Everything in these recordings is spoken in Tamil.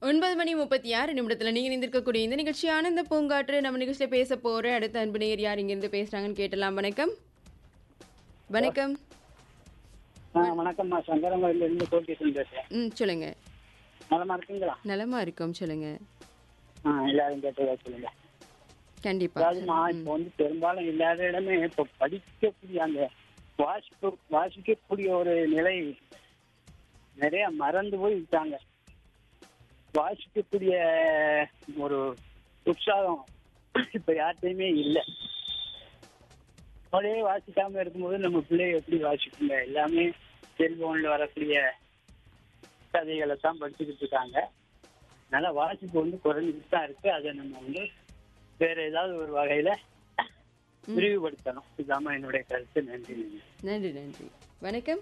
ஒன்பது மணி முப்பத்தி ஆறு நிமிடத்தில் நீங்கள் இருந்திருக்கக்கூடிய இந்த நிகழ்ச்சி ஆனந்த பூங்காற்று நம்ம நிகழ்ச்சியில் பேச போகிற அடுத்த அன்பு நேயர் யார் இங்கேருந்து பேசுகிறாங்கன்னு கேட்டலாம் வணக்கம் வணக்கம் ஆ வணக்கம்மா சங்கரங்கோயில இருந்து கோட்டீஸ்வரன் பேசுறேன் ம் சொல்லுங்க நலமா இருக்கீங்களா நலமா இருக்கோம் சொல்லுங்க ஆ எல்லாரும் கேட்டதா சொல்லுங்க கண்டிப்பா அதாவதுமா இப்போ வந்து பெரும்பாலும் இல்லாத இடமே இப்போ படிக்கக்கூடிய அந்த வாசிப்பு வாசிக்கக்கூடிய ஒரு நிலை நிறைய மறந்து போய் விட்டாங்க வாசிக்கக்கூடிய ஒரு உற்சாகம் இப்ப யார்கிட்டயுமே இல்லை அவளே வாசிக்காம இருக்கும்போது நம்ம பிள்ளைய எப்படி வாசிக்குங்க எல்லாமே செல்போன்ல வரக்கூடிய கதைகளை தான் படிச்சுக்கிட்டு இருக்காங்க அதனால வாசிப்பு வந்து குறைஞ்சிட்டு தான் இருக்கு அதை நம்ம வந்து வேற ஏதாவது ஒரு வகையில விரிவுபடுத்தணும் இதாம என்னுடைய கருத்து நன்றி நன்றி நன்றி நன்றி வணக்கம்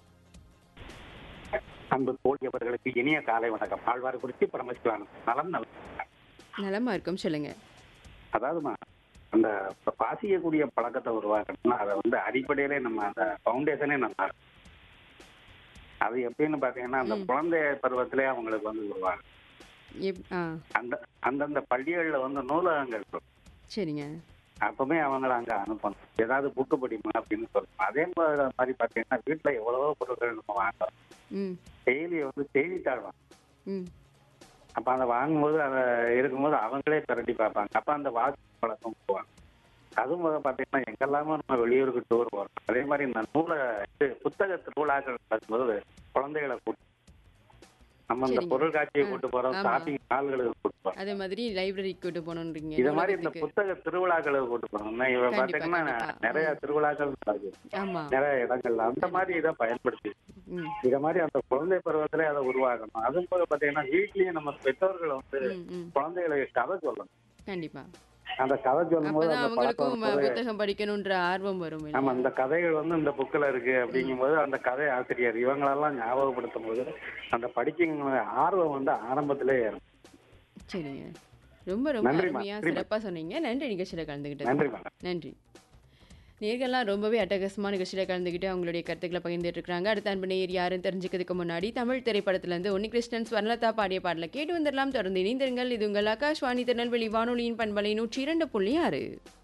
அன்பு தோழி அவர்களுக்கு இனிய காலை வணக்கம் ஆழ்வார் குறிச்சி பரமசிவான் நலம் நலம் நலமா இருக்கோம் சொல்லுங்க அதாவதுமா அந்த வாசிக்கக்கூடிய பழக்கத்தை உருவாக்கணும்னா அதை வந்து அடிப்படையிலே நம்ம அந்த ஃபவுண்டேஷனே நல்லா இருக்கும். அது எப்படின்னு பாத்தீங்கன்னா அந்த குழந்தை பருவத்திலே அவங்களுக்கு வந்து உருவாகும் எப் ஆ அந்த அந்தந்த பள்ளிகள்ல வந்து நூலகங்கள் இருக்கும் சரிங்க அப்பவுமே அவங்கள அங்க அனுப்பணும் ஏதாவது புக்கு படிமா அப்படின்னு சொல்லணும் அதே மாதிரி மாதிரி பாத்தீங்கன்னா வீட்டுல எவ்வளவோ பொருட்கள் நம்ம வாங்குறோம் ம் டெய்லி வந்து செய்தித்தாள் வாங்கணும். ம் அப்ப அதை வாங்கும்போது அதை இருக்கும்போது அவங்களே திரட்டி பார்ப்பாங்க அப்ப அந்த வாசி பழக்கம் போவாங்க அதுவும் போது பாத்தீங்கன்னா எங்கெல்லாமோ நம்ம வெளியூருக்கு டூர் போறோம் அதே மாதிரி இந்த நூலை இது புத்தக திருவிழாக்கள் நடக்கும்போது குழந்தைகளை கூட்டு நம்ம இந்த சரிங்க. பொருள் காட்சியை ஆ, கூட்டு போறோம் ஆமா. ஷாப்பிங் மால்களுக்கு கூட்டு போறோம் அதே மாதிரி லைப்ரரிக்கு கூட்டு போகணுன்றீங்க இது மாதிரி இந்த நூலகத்துக்கு. புத்தக திருவிழாக்களுக்கு கூட்டு போறோம் இவ கண்டிப்பா, பாத்தீங்கன்னா கண்டிப்பா. நிறைய திருவிழாக்கள் நடக்குது ஆமா நிறைய இடங்கள்ல அந்த மாதிரி இதை பயன்படுத்தி ம் இத மாதிரி அந்த குழந்தை பருவத்திலே அதை உருவாக்கணும் அதுவும் போக பாத்தீங்கன்னா வீட்லயும் நம்ம பெற்றோர்கள் வந்து ம் ம் குழந்தைகளுக்கு கதை சொல்லணும் கண்டிப்பா அந்த கதை சொல்லும் போது அப்பதான் அந்த பழக்கம் அவங்களுக்கும் வரும்போது புத்தகம் படிக்கணுன்ற ஆர்வம் வரும் இல்லையா? ஆமா அந்த கதைகள் வந்து இந்த புக்கில் இருக்கு அப்படிங்கும்போது அந்த கதை ஆசிரியர் இவங்களெல்லாம் ஞாபகப்படுத்தும் போது அந்த படிக்கும் ஆர்வம் வந்து ஆரம்பத்திலே ஏறும் சரிங்க ரொம்ப ரொம்ப நன்றிம்மா, அருமையா நன்றிம்மா. சிறப்பா சொன்னீங்க நன்றி நிகழ்ச்சியில கலந்துக்கிட்டது நன்றி மேடம் நன்றி நேர்கள்லாம் ரொம்பவே அட்டகாசமான நிகழ்ச்சியில் கலந்துக்கிட்டு அவங்களுடைய கருத்துக்களை பகிர்ந்துட்டு இருக்காங்க அடுத்த அன்பு நேயர் யாருன்னு தெரிஞ்சுக்கிறதுக்கு முன்னாடி தமிழ் திரைப்படத்திலிருந்து உன்னிகிருஷ்ணன் ஸ்வர்ணலதா பாடிய பாடலை கேட்டு வந்துடலாம் தொடர்ந்து இணைந்திருங்கள் இது உங்கள் ஆகாஷ்வாணி திருநெல்வேலி வானொலியின் பண்பலை நூற்றி இரண்டு புள்ளி ஆறு